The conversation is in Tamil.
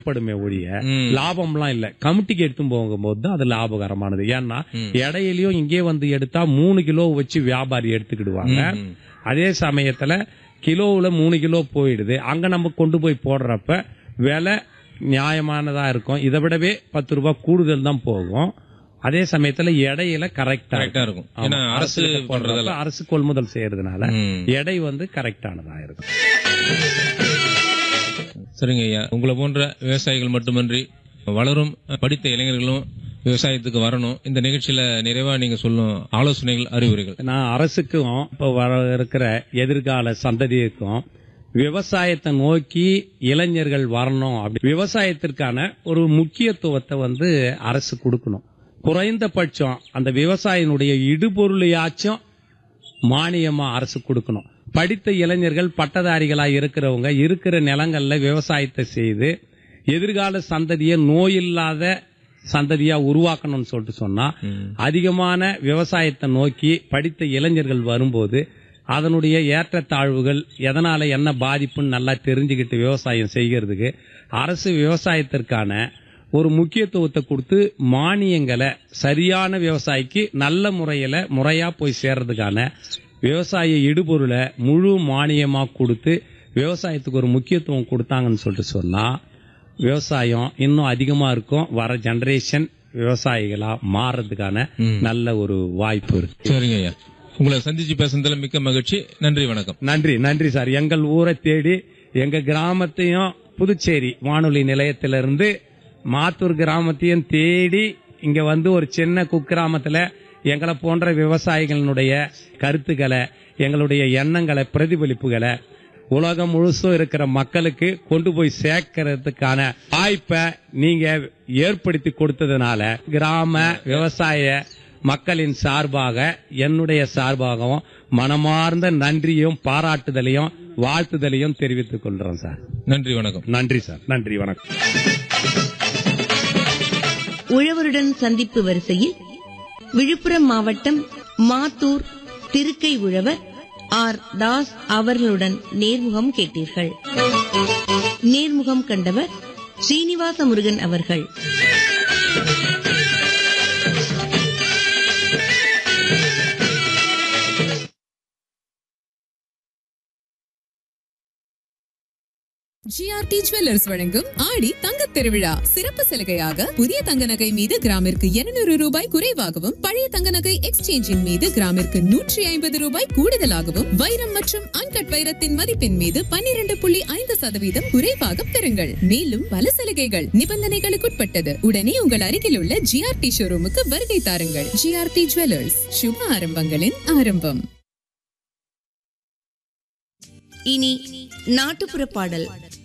படுமே ஒழிய ம். லாபம்லாம் இல்ல கமிட்டிக்கு எடுத்து போகும்போது தான் அது லாபகரமானது ஏன்னா இடையிலயும் இங்கே வந்து எடுத்தா மூணு கிலோ வச்சு வியாபாரி எடுத்துக்கிடுவாங்க ம். அதே சமயத்துல கிலோவுல மூணு கிலோ போயிடுது அங்க நம்ம கொண்டு போய் போடுறப்ப விலை நியாயமானதா இருக்கும் இதை விடவே பத்து ரூபாய் கூடுதல் தான் போகும் அதே சமயத்துல இடையில கரெக்டா கரெக்டா இருக்கும் ஏன்னா அரசு பண்றதெல்லாம் அரசு கொள்முதல் செய்யறதுனால ம். எடை வந்து கரெக்டானதா இருக்கும் சரிங்க ஐயா உங்களை போன்ற விவசாயிகள் மட்டுமன்றி வளரும் படித்த இளைஞர்களும் விவசாயத்துக்கு வரணும் இந்த நிகழ்ச்சியில நிறைவா நீங்க சொல்லும் ஆலோசனைகள் அறிவுரைகள் நான் அரசுக்கும் இப்ப வர இருக்கிற எதிர்கால சந்ததிக்கும் விவசாயத்தை நோக்கி இளைஞர்கள் வரணும் அப்படி விவசாயத்திற்கான ஒரு முக்கியத்துவத்தை வந்து அரசு கொடுக்கணும் குறைந்தபட்சம் அந்த விவசாயினுடைய இடுபொருளையாச்சும் மானியமா அரசு கொடுக்கணும் படித்த இளைஞர்கள் பட்டதாரிகளா இருக்கிறவங்க இருக்கிற நிலங்கள்ல விவசாயத்தை செய்து எதிர்கால சந்ததியை நோயில்லாத சந்ததியா உருவாக்கணும்னு சொல்லிட்டு சொன்னா அதிகமான விவசாயத்தை நோக்கி படித்த இளைஞர்கள் வரும்போது அதனுடைய ஏற்றத்தாழ்வுகள் எதனால என்ன பாதிப்புன்னு நல்லா தெரிஞ்சுக்கிட்டு விவசாயம் செய்கிறதுக்கு அரசு விவசாயத்திற்கான ஒரு முக்கியத்துவத்தை கொடுத்து மானியங்களை சரியான விவசாயிக்கு நல்ல முறையில முறையா போய் சேர்றதுக்கான விவசாய இடுபொருளை முழு மானியமா கொடுத்து விவசாயத்துக்கு ஒரு முக்கியத்துவம் கொடுத்தாங்கன்னு சொல்லிட்டு சொன்னா விவசாயம் இன்னும் அதிகமா இருக்கும் வர ஜெனரேஷன் விவசாயிகளா மாறுறதுக்கான நல்ல ஒரு வாய்ப்பு இருக்கு சரிங்க ஐயா உங்களை சந்திச்சு பேசுனதுல மிக்க மகிழ்ச்சி நன்றி வணக்கம் நன்றி நன்றி சார் எங்கள் ஊரை தேடி எங்க கிராமத்தையும் புதுச்சேரி வானொலி நிலையத்திலிருந்து மாத்தூர் கிராமத்தையும் தேடி இங்க வந்து ஒரு சின்ன குக்கிராமத்துல எங்களை போன்ற விவசாயிகளினுடைய கருத்துக்களை எங்களுடைய எண்ணங்களை பிரதிபலிப்புகளை உலகம் முழுசும் இருக்கிற மக்களுக்கு கொண்டு போய் சேர்க்கறதுக்கான வாய்ப்பை நீங்க ஏற்படுத்தி கொடுத்ததுனால கிராம விவசாய மக்களின் சார்பாக என்னுடைய சார்பாகவும் மனமார்ந்த நன்றியும் பாராட்டுதலையும் வாழ்த்துதலையும் தெரிவித்துக் கொள்றோம் சார் நன்றி வணக்கம் நன்றி சார் நன்றி வணக்கம் உழவருடன் சந்திப்பு வரிசையில் விழுப்புரம் மாவட்டம் மாத்தூர் திருக்கை உழவர் ஆர் தாஸ் அவர்களுடன் நேர்முகம் கேட்டீர்கள் நேர்முகம் கண்டவர் ஸ்ரீனிவாச முருகன் அவர்கள் ஜிஆர்டி ஜுவல்லர்ஸ் வழங்கும் ஆடி தங்கத் திருவிழா சிறப்பு சலுகையாக புதிய தங்க நகை மீது கிராமிற்கு 200 ரூபாய் குறைவாகவும் பழைய தங்க நகை எக்ஸ்சேஞ்சின் மீது கிராமிற்கு நூற்றி ஐம்பது ரூபாய் கூடுதலாகவும் வைரம் மற்றும் அன்கட் வைரத்தின் மதிப்பின் மீது 12.5% புள்ளி ஐந்து சதவீதம் குறைவாக பெறுங்கள் மேலும் பல சலுகைகள் நிபந்தனைகளுக்குட்பட்டது உடனே உங்கள் அருகில் உள்ள ஜிஆர்டி ஷோரூமுக்கு வருகை தாருங்கள் ஜிஆர்டி ஜுவல்லர்ஸ் சுப ஆரம்பங்களின் ஆரம்பம் இனி நாட்டுப்புற பாடல்